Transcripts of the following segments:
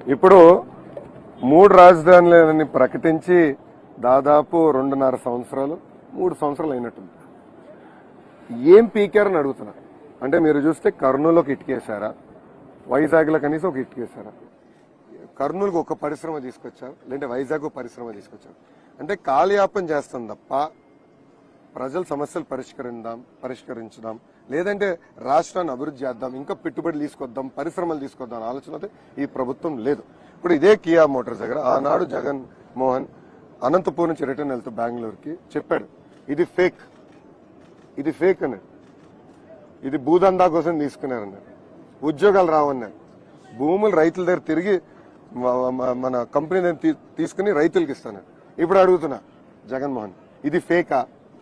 ఇప్పుడు మూడు రాజధానులని ప్రకటించి దాదాపు రెండున్నర సంవత్సరాలు మూడు సంవత్సరాలు అయినట్టుంది ఏం పీకారని అడుగుతున్నా అంటే మీరు చూస్తే కర్నూలుకి ఇటుకేశారా వైజాగ్లో కనీసం ఒక ఇటుకేశారా కర్నూలుకు ఒక పరిశ్రమ తీసుకొచ్చారు లేదంటే వైజాగ్ పరిశ్రమ తీసుకొచ్చారు అంటే కాలయాపన చేస్తాం తప్ప ప్రజల సమస్యలు పరిష్కరిందాం పరిష్కరించుదాం లేదంటే రాష్ట్రాన్ని అభివృద్ధి చేద్దాం ఇంకా పెట్టుబడులు తీసుకొద్దాం పరిశ్రమలు తీసుకొద్దాం అనే ఆలోచన అయితే ఈ ప్రభుత్వం లేదు ఇప్పుడు ఇదే కియా మోటార్స్ దగ్గర ఆనాడు జగన్ మోహన్ అనంతపూర్ నుంచి రిటర్న్ వెళ్తూ బెంగళూరుకి చెప్పాడు ఇది ఫేక్ ఇది ఫేక్ అన్నాడు ఇది భూదందా కోసం తీసుకున్నారన్నారు ఉద్యోగాలు రావన్నారు భూములు రైతుల దగ్గర తిరిగి మ- మ- మన కంపెనీ దగ్గర తీ- తీసుకుని రైతులకు ఇస్తున్నారు ఇప్పుడు అడుగుతున్నా జగన్మోహన్ ఇది ఫేకా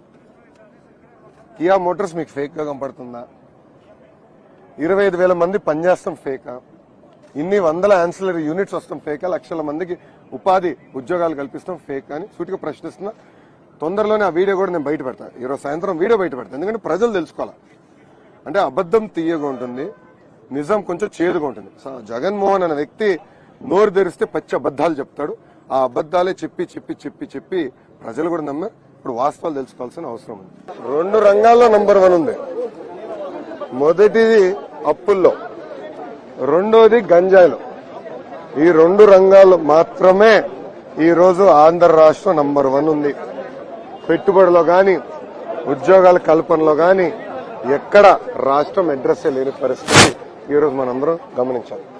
కియా మోటార్స్ మీకు ఫేక్ గా కనపడుతుందా ఇరవై ఐదు వేల మంది పనిచేస్తాం ఫేకా ఇన్ని వందల ఆన్సిలరీ యూనిట్స్ వస్తాం ఫేకా లక్షల మందికి ఉపాధి ఉద్యోగాలు కల్పిస్తాం ఫేక్ అని సూటిగా ప్రశ్నిస్తున్నా తొందరలోనే ఆ వీడియో కూడా నేను బయట పెడతా ఈరోజు సాయంత్రం వీడియో బయట పెడతా ఎందుకంటే ప్రజలు తెలుసుకోవాలి అంటే అబద్ధం తీయగా ఉంటుంది నిజం కొంచెం చేదుగా ఉంటుంది స- జగన్మోహన్ అనే వ్యక్తి నోరు తెరిస్తే పచ్చి అబద్ధాలు చెప్తాడు ఆ అబద్ధాలే చెప్పి చెప్పి చెప్పి చెప్పి ప్రజలు కూడా నమ్మారు ఇప్పుడు వాస్తవాలు తెలుసుకోవాల్సిన అవసరం ఉంది రెండు రంగాల్లో నంబర్ వన్ ఉంది మొదటిది అప్పుల్లో రెండోది గంజాయిలో ఈ రెండు రంగాలు మాత్రమే ఈ రోజు ఆంధ్ర రాష్ట్రం నంబర్ వన్ ఉంది పెట్టుబడిలో గాని ఉద్యోగాల కల్పనలో గాని ఎక్కడ రాష్ట్రం అడ్రస్ లేని పరిస్థితి ఈ రోజు మనందరం గమనించాలి